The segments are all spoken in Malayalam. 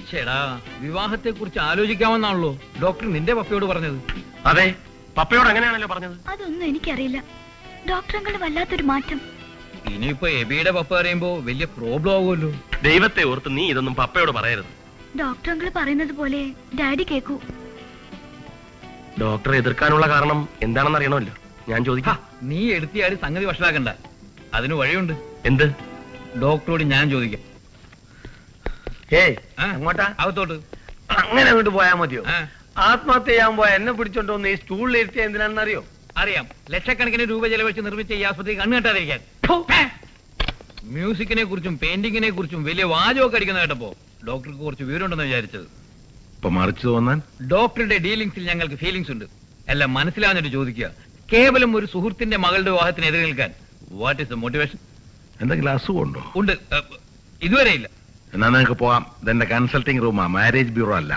ചേടാ വിവാഹത്തെ കുറിച്ച് ആലോചിക്കാമെന്നാണല്ലോ ഡോക്ടർ നിന്റെ പപ്പയോട് പറഞ്ഞത് അതെ പപ്പയോട് അങ്ങനെയാണല്ലോ പറഞ്ഞത് അതൊന്നും എനിക്കറിയില്ല ഡോക്ടറങ്ങൾ വല്ലാത്തൊരു മാറ്റം ഇനിയിപ്പോ എബിയുടെ പപ്പ പറയുമ്പോ വലിയ പ്രോബ്ലം ആവുമല്ലോ ദൈവത്തെ ഓർത്ത് നീ ഇതൊന്നും പപ്പയോട് പറയരുത് ഡോക്ടറങ്ങൾ പറയുന്നത് പോലെ ഡാഡി കേക്കൂ ഡോക്ടറെ എതിർക്കാനുള്ള കാരണം എന്താണെന്ന് അറിയണമല്ലോ ഞാൻ ഹാ, ചോദിക്കാം നീ എടുത്തിയാടി സംഗതി വഷളാക്കണ്ട അതിന് വഴിയുണ്ട് എന്ത് ഡോക്ടറോട് ഞാൻ ചോദിക്കാം ഏയ് ആ? അങ്ങോട്ടാ അകത്തോട്ട് അങ്ങനെ അങ്ങോട്ട് പോയാ മതിയോ ആ, ആത്മഹത്യ ചെയ്യാൻ പോയ എന്നെ പിടിച്ചോണ്ട് വന്ന് ഈ സ്റ്റൂളിൽ ഇരുത്തിയ എന്തിനാണെന്ന് അറിയോ അറിയാം ലക്ഷക്കണക്കിന് രൂപ ചെലവഴിച്ച് നിർമ്മിച്ച ഈ ആസ്പത്രി കണ്ണു കെട്ടാതിരിക്കാൻ മ്യൂസിക്കിനെ കുറിച്ചും പെയിന്റിങ്ങിനെ കുറിച്ചും വലിയ വാചകമൊക്കെ അടിക്കുന്ന കേട്ടപ്പോ ഡോക്ടർക്ക് കുറച്ച് വിവരമുണ്ടെന്ന് വിചാരിച്ചത് ഇപ്പൊ മറിച്ചു തോന്നാൻ ഡോക്ടറുടെ ഡീലിംഗ്സിൽ ഞങ്ങൾക്ക് ഫീലിംഗ്സ് ഉണ്ട് എല്ലാം മനസ്സിലാവുന്നിട്ട് ചോദിക്കുക കേവലം ഒരു സുഹൃത്തിന്റെ മകളുടെ വിവാഹത്തിന് എതിരെ നിൽക്കാൻ വാട്ട് ഇസ് ദ മോട്ടിവേഷൻ എന്തെങ്കിലും അസുഖമുണ്ടോ ഉണ്ട് ഏ, ഇതുവരെ ഇല്ല എന്നാ നിങ്ങൾക്ക് പോവാം ഇതെന്റെ കൺസൾട്ടിംഗ് റൂമാ മാരേജ് ബ്യൂറോ അല്ല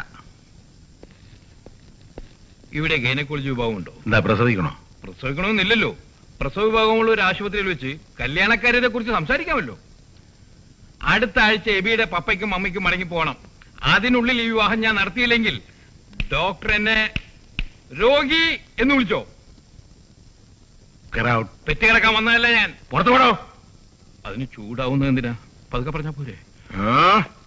ഇവിടെ ഗൈനക്കോളജി വിഭാഗം ഉണ്ടോ എന്താ പ്രസവിക്കണോ പ്രസവിക്കണമെന്നില്ലല്ലോ പ്രസവ വിഭാഗമുള്ള ഒരു ആശുപത്രിയിൽ വെച്ച് കല്യാണക്കാരെ കുറിച്ച് സംസാരിക്കാമല്ലോ അടുത്ത ആഴ്ച എബിയുടെ പപ്പയ്ക്കും അമ്മയ്ക്കും മടങ്ങി പോകണം അതിനുള്ളിൽ ഈ വിവാഹം ഞാൻ നടത്തിയില്ലെങ്കിൽ ഡോക്ടർ എന്നെ രോഗി എന്ന് വിളിച്ചോ Get out. പെറ്റുകിടക്കാൻ വന്നതല്ല ഞാൻ പുറത്തു പോടോ അതിന് ചൂടാവുന്നത് എന്തിനാ പതുക്കെ പറഞ്ഞാ പോരെ ആ